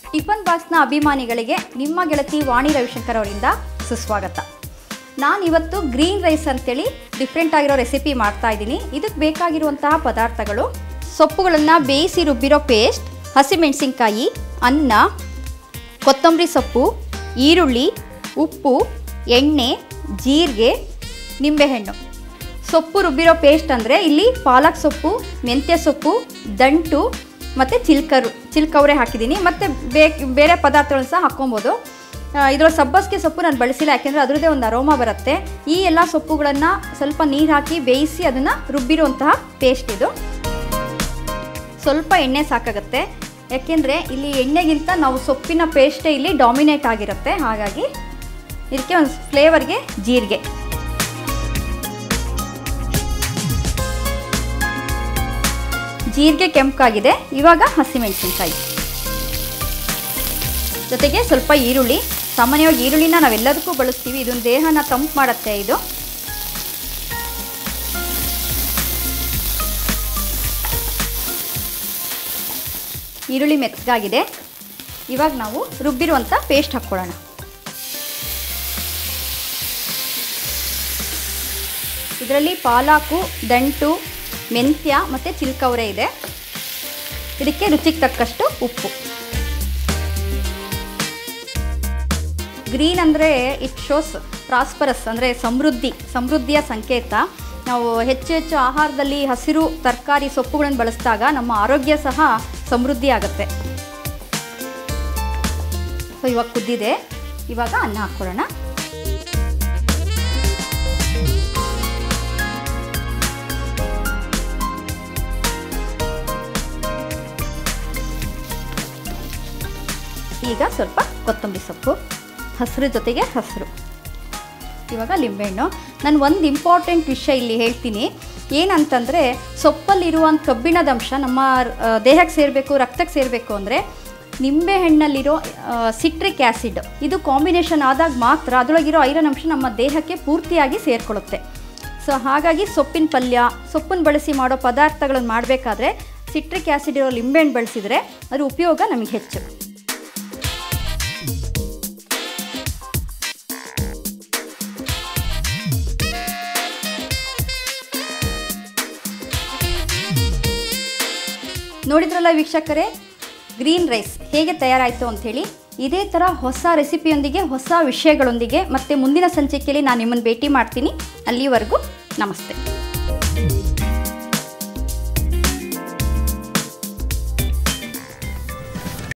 tiffin ಬಾಕ್ಸ್ನ ಅಭಿಮಾನಿಗಳಿಗೆ ನಿಮ್ಮ ಗೆಳತಿ ವಾಣಿ ರವಿಶಂಕರ್ ಅವರಿಂದ ಸುಸ್ವಾಗತ ನಾನು ಇವತ್ತು ಗ್ರೀನ್ ರೈಸ್ ಅಂತೇಳಿ ಡಿಫ್ರೆಂಟ್ ಆಗಿರೋ ರೆಸಿಪಿ ಮಾಡ್ತಾ ಇದ್ದೀನಿ ಇದಕ್ಕೆ ಬೇಕಾಗಿರುವಂತಹ ಪದಾರ್ಥಗಳು ಸೊಪ್ಪುಗಳನ್ನು ಬೇಯಿಸಿ ರುಬ್ಬಿರೋ ಪೇಸ್ಟ್ ಹಸಿಮೆಣಸಿನ್ಕಾಯಿ ಅನ್ನ ಕೊತ್ತಂಬರಿ ಸೊಪ್ಪು ಈರುಳ್ಳಿ ಉಪ್ಪು ಎಣ್ಣೆ ಜೀರಿಗೆ ನಿಂಬೆಹಣ್ಣು ಸೊಪ್ಪು ರುಬ್ಬಿರೋ ಪೇಸ್ಟ್ ಅಂದರೆ ಇಲ್ಲಿ ಪಾಲಕ್ ಸೊಪ್ಪು ಮೆಂತ್ಯ ಸೊಪ್ಪು ದಂಟು ಮತ್ತು ಚಿಲ್ಕರು ಚಿಲ್ಕವರೆ ಹಾಕಿದ್ದೀನಿ ಮತ್ತು ಬೇಕ್ ಬೇರೆ ಪದಾರ್ಥಗಳನ್ನ ಸಹ ಹಾಕ್ಕೊಬೋದು ಇದರ ಸಬ್ಬಸಿಗೆ ಸೊಪ್ಪು ನಾನು ಬಳಸಿಲ್ಲ ಯಾಕೆಂದರೆ ಅದರದ್ದೇ ಒಂದು ಅರೋಮಾ ಬರುತ್ತೆ ಈ ಎಲ್ಲ ಸೊಪ್ಪುಗಳನ್ನು ಸ್ವಲ್ಪ ನೀರು ಹಾಕಿ ಬೇಯಿಸಿ ಅದನ್ನು ರುಬ್ಬಿರುವಂತಹ ಪೇಸ್ಟ್ ಇದು ಸ್ವಲ್ಪ ಎಣ್ಣೆ ಸಾಕಾಗುತ್ತೆ ಯಾಕೆಂದರೆ ಇಲ್ಲಿ ಎಣ್ಣೆಗಿಂತ ನಾವು ಸೊಪ್ಪಿನ ಪೇಸ್ಟೇ ಇಲ್ಲಿ ಡಾಮಿನೇಟ್ ಆಗಿರುತ್ತೆ ಹಾಗಾಗಿ ಇದಕ್ಕೆ ಒಂದು ಫ್ಲೇವರ್ಗೆ ಜೀರಿಗೆ ಜೀರಿಗೆ ಕೆಂಪಾಗಿದೆ ಇವಾಗ ಹಸಿಮೆಣಸಿನ್ಕಾಯಿ ಜೊತೆಗೆ ಸ್ವಲ್ಪ ಈರುಳ್ಳಿ ಸಾಮಾನ್ಯವಾಗಿ ಈರುಳ್ಳಿನ ನಾವೆಲ್ಲದಕ್ಕೂ ಬಳಸ್ತೀವಿ ಇದೊಂದು ದೇಹನ ತಂಪು ಮಾಡುತ್ತೆ ಇದು ಈರುಳ್ಳಿ ಮೆತ್ತಗಾಗಿದೆ ಇವಾಗ ನಾವು ರುಬ್ಬಿರುವಂಥ ಪೇಸ್ಟ್ ಹಾಕ್ಕೊಳ್ಳೋಣ ಇದರಲ್ಲಿ ಪಾಲಾಕು ದಂಟು ಮೆಂತ್ಯ ಮತ್ತು ಚಿಲ್ಕವರೆ ಇದೆ ಇದಕ್ಕೆ ರುಚಿಗೆ ತಕ್ಕಷ್ಟು ಉಪ್ಪು ಗ್ರೀನ್ ಅಂದರೆ ಇಟ್ ಶೋಸ್ ಪ್ರಾಸ್ಪರಸ್ ಅಂದರೆ ಸಮೃದ್ಧಿ ಸಮೃದ್ಧಿಯ ಸಂಕೇತ ನಾವು ಹೆಚ್ಚು ಹೆಚ್ಚು ಆಹಾರದಲ್ಲಿ ಹಸಿರು ತರಕಾರಿ ಸೊಪ್ಪುಗಳನ್ನು ಬಳಸಿದಾಗ ನಮ್ಮ ಆರೋಗ್ಯ ಸಹ ಸಮೃದ್ಧಿ ಆಗುತ್ತೆ ಸೊ ಇವಾಗ ಕುದ್ದಿದೆ ಇವಾಗ ಅನ್ನ ಹಾಕ್ಕೊಳ್ಳೋಣ ಈಗ ಸ್ವಲ್ಪ ಕೊತ್ತಂಬರಿ ಸೊಪ್ಪು ಹಸಿರು ಜೊತೆಗೆ ಹಸಿರು ಇವಾಗ ಲಿಂಬೆಹಣ್ಣು ನಾನು ಒಂದು ಇಂಪಾರ್ಟೆಂಟ್ ವಿಷಯ ಇಲ್ಲಿ ಹೇಳ್ತೀನಿ ಏನಂತಂದರೆ ಸೊಪ್ಪಲ್ಲಿರುವಂಥ ಕಬ್ಬಿಣದ ಅಂಶ ನಮ್ಮ ಆ, ದೇಹಕ್ಕೆ ಸೇರಬೇಕು ರಕ್ತಕ್ಕೆ ಸೇರಬೇಕು ಅಂದರೆ ನಿಂಬೆಹಣ್ಣಲ್ಲಿರೋ ಸಿಟ್ರಿಕ್ ಆ್ಯಸಿಡ್ ಇದು ಕಾಂಬಿನೇಷನ್ ಆದಾಗ ಮಾತ್ರ ಅದರೊಳಗಿರೋ ಐರನ್ ಅಂಶ ನಮ್ಮ ದೇಹಕ್ಕೆ ಪೂರ್ತಿಯಾಗಿ ಸೇರಿಕೊಳ್ಳುತ್ತೆ ಸೊ ಹಾಗಾಗಿ ಸೊಪ್ಪಿನ ಪಲ್ಯ ಸೊಪ್ಪನ್ನು ಬಳಸಿ ಮಾಡೋ ಪದಾರ್ಥಗಳನ್ನು ಮಾಡಬೇಕಾದ್ರೆ ಸಿಟ್ರಿಕ್ ಆ್ಯಸಿಡ್ ಇರೋ ಲಿಂಬೆಹಣ್ಣು ಬಳಸಿದರೆ ಅದ್ರ ಉಪಯೋಗ ನಮಗೆ ಹೆಚ್ಚು ನೋಡಿದ್ರಲ್ಲ ವೀಕ್ಷಕರೇ ಗ್ರೀನ್ ರೈಸ್ ಹೇಗೆ ತಯಾರಾಯಿತು ಅಂಥೇಳಿ ಇದೇ ಥರ ಹೊಸ ರೆಸಿಪಿಯೊಂದಿಗೆ ಹೊಸ ವಿಷಯಗಳೊಂದಿಗೆ ಮತ್ತು ಮುಂದಿನ ಸಂಚಿಕೆಯಲ್ಲಿ ನಾನು ನಿಮ್ಮನ್ನು ಭೇಟಿ ಮಾಡ್ತೀನಿ ಅಲ್ಲಿವರೆಗೂ ನಮಸ್ತೆ